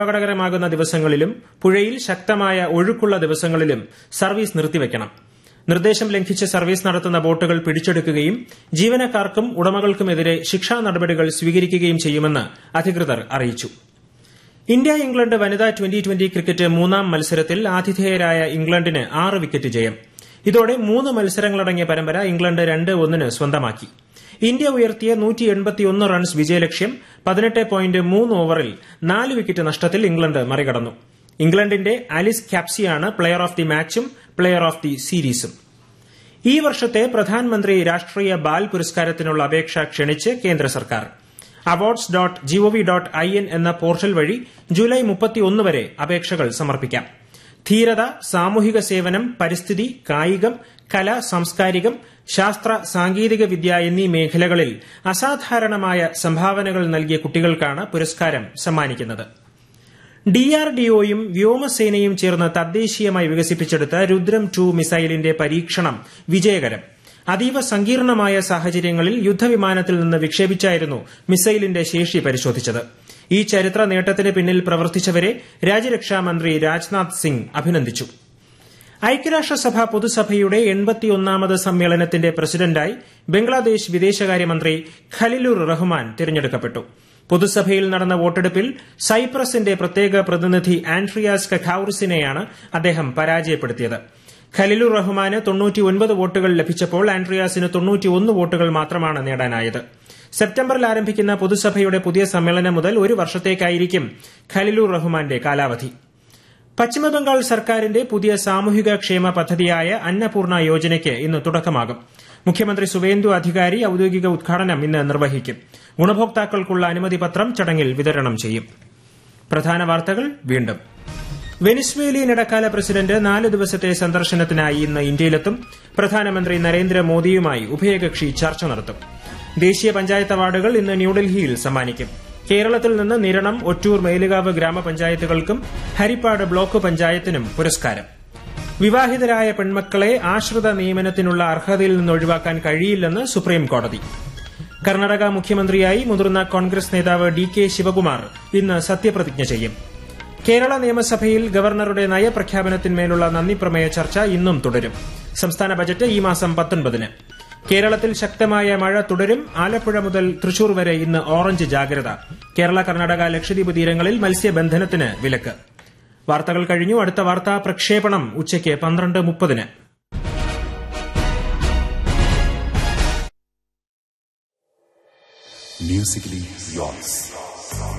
അപകടകരമാകുന്ന ദിവസങ്ങളിലും പുഴയിൽ ശക്തമായ ഒഴുക്കുള്ള ദിവസങ്ങളിലും സർവീസ് നിർത്തിവയ്ക്കണം നിർദ്ദേശം ലംഘിച്ച് സർവീസ് നടത്തുന്ന ബോട്ടുകൾ പിടിച്ചെടുക്കുകയും ജീവനക്കാർക്കും ഉടമകൾക്കുമെതിരെ ശിക്ഷാ നടപടികൾ സ്വീകരിക്കുകയും ചെയ്യുമെന്ന് അധികൃതർ അറിയിച്ചു ഇന്ത്യ ഇംഗ്ലണ്ട് വനിതാ ട്വന്റി ട്വന്റി ക്രിക്കറ്റ് മൂന്നാം മത്സരത്തിൽ ആതിഥേയരായ ഇംഗ്ലണ്ടിന് ആറ് വിക്കറ്റ് ജയം ഇതോടെ മൂന്ന് മത്സരങ്ങളടങ്ങിയ പരമ്പര ഇംഗ്ലണ്ട് രണ്ട് ഒന്നിന് സ്വന്തമാക്കി ഇന്ത്യ ഉയർത്തിയ റൺസ് വിജയലക്ഷ്യം പതിനെട്ട് പോയിന്റ് മൂന്ന് ഓവറിൽ നാല് വിക്കറ്റ് നഷ്ടത്തിൽ ഇംഗ്ലണ്ട് മറികടന്നു ഇംഗ്ലണ്ടിന്റെ അലിസ് ക്യാപ്സിയാണ് പ്ലെയർ ഓഫ് ദി മാച്ചും പ്ലെയർ ഓഫ് ദി സീരീസും ഈ വർഷത്തെ പ്രധാനമന്ത്രി രാഷ്ട്രീയ ബാൽ പുരസ്കാരത്തിനുള്ള അപേക്ഷ ക്ഷണിച്ച് കേന്ദ്ര സർക്കാർ awards dot G O V dot I N എന്ന പോർട്ടൽ വഴി ജൂലൈ മുപ്പത്തിയൊന്ന് വരെ അപേക്ഷകൾ സമർപ്പിക്കാം ധീരത സാമൂഹിക സേവനം പരിസ്ഥിതി കായികം കല സാംസ്കാരികം ശാസ്ത്ര സാങ്കേതിക വിദ്യ എന്നീ മേഖലകളിൽ അസാധാരണമായ സംഭാവനകൾ നൽകിയ കുട്ടികൾക്കാണ് പുരസ്കാരം സമ്മാനിക്കുന്നത് ഡിആർഡിഒയും വ്യോമസേനയും ചേർന്ന് തദ്ദേശീയമായി വികസിപ്പിച്ചെടുത്ത രുദ്രം ടു മിസൈലിന്റെ പരീക്ഷണം വിജയകരം അതീവ സങ്കീർണമായ സാഹചര്യങ്ങളിൽ യുദ്ധവിമാനത്തിൽ നിന്ന് വിക്ഷേപിച്ചായിരുന്നു മിസൈലിന്റെ ശേഷി പരിശോധിച്ചത് ഈ ചരിത്ര നേട്ടത്തിന് പിന്നിൽ പ്രവർത്തിച്ചവരെ രാജ്യരക്ഷാമന്ത്രി രാജ്നാഥ് സിംഗ് അഭിനന്ദിച്ചു ഐക്യരാഷ്ട്രസഭ പൊതുസഭയുടെ എൺപത്തിയൊന്നാമത് സമ്മേളനത്തിന്റെ പ്രസിഡന്റായി ബംഗ്ലാദേശ് വിദേശകാര്യമന്ത്രി ഖലിലുർ റഹ്മാൻ തിരഞ്ഞെടുക്കപ്പെട്ടു പൊതുസഭയിൽ നടന്ന വോട്ടെടുപ്പിൽ സൈപ്രസിന്റെ പ്രത്യേക പ്രതിനിധി ആൻഡ്രിയാസ് കഖൌറിസിനെയാണ് അദ്ദേഹം പരാജയപ്പെടുത്തിയത് ഖലിലുർ റഹ്മാന് തൊണ്ണൂറ്റിയൊൻപത് വോട്ടുകൾ ലഭിച്ചപ്പോൾ ആൻഡ്രിയാസിന് തൊണ്ണൂറ്റിയൊന്ന് വോട്ടുകൾ മാത്രമാണ് നേടാനായത് സെപ്റ്റംബറിൽ ആരംഭിക്കുന്ന പൊതുസഭയുടെ പുതിയ സമ്മേളനം മുതൽ ഒരു വർഷത്തേക്കായിരിക്കും ഖലിലുർ റഹ്മാന്റെ കാലാവധി പശ്ചിമബംഗാൾ സർക്കാരിന്റെ പുതിയ സാമൂഹിക ക്ഷേമ പദ്ധതിയായ അന്നപൂർണ യോജനയ്ക്ക് ഇന്ന് തുടക്കമാകും മുഖ്യമന്ത്രി സുവേന്ദു അധികാരി ഔദ്യോഗിക ഉദ്ഘാടനം ഇന്ന് നിർവഹിക്കും ഗുണഭോക്താക്കൾക്കുള്ള അനുമതി പത്രം ചടങ്ങിൽ വിതരണം ചെയ്യും പ്രധാന വാർത്തകൾ വീണ്ടും വെനിസ്വേലിയൻ ഇടക്കാല പ്രസിഡന്റ് നാല് ദിവസത്തെ സന്ദർശനത്തിനായി ഇന്ന് ഇന്ത്യയിലെത്തും പ്രധാനമന്ത്രി നരേന്ദ്രമോദിയുമായി ഉഭയകക്ഷി ചർച്ച നടത്തും ദേശീയ പഞ്ചായത്ത് അവാർഡുകൾ ഇന്ന് ന്യൂഡൽഹിയിൽ സമ്മാനിക്കും കേരളത്തിൽ നിന്ന് നിരണം ഒറ്റൂർ മേലുകാവ് ഗ്രാമപഞ്ചായത്തുകൾക്കും ഹരിപ്പാട് ബ്ലോക്ക് പഞ്ചായത്തിനും പുരസ്കാരം വിവാഹിതരായ പെൺമക്കളെ ആശ്രിത നിയമനത്തിനുള്ള അർഹതയിൽ നിന്ന് ഒഴിവാക്കാൻ കഴിയില്ലെന്ന് സുപ്രീം കോടതി കർണാടക മുഖ്യമന്ത്രിയായി മുതിർന്ന കോൺഗ്രസ് നേതാവ് ഡി കെ ശിവകുമാർ ഇന്ന് സത്യപ്രതിജ്ഞ ചെയ്യും കേരള നിയമസഭയിൽ ഗവർണറുടെ നയപ്രഖ്യാപനത്തിന്മേലുള്ള നന്ദിപ്രമേയ ചർച്ച ഇന്നും തുടരും സംസ്ഥാന ബജറ്റ് ഈ മാസം പത്തൊൻപതിന് കേരളത്തിൽ ശക്തമായ മഴ തുടരും ആലപ്പുഴ മുതൽ തൃശൂർ വരെ ഇന്ന് ഓറഞ്ച് ജാഗ്രത കേരള കർണാടക ലക്ഷദ്വീപ് തീരങ്ങളിൽ മത്സ്യബന്ധനത്തിന് വിലക്ക് വാർത്തകൾ കഴിഞ്ഞു അടുത്ത വാർത്താ പ്രക്ഷേപണം ഉച്ചയ്ക്ക് പന്ത്രണ്ട് മുപ്പതിന് Musically yours.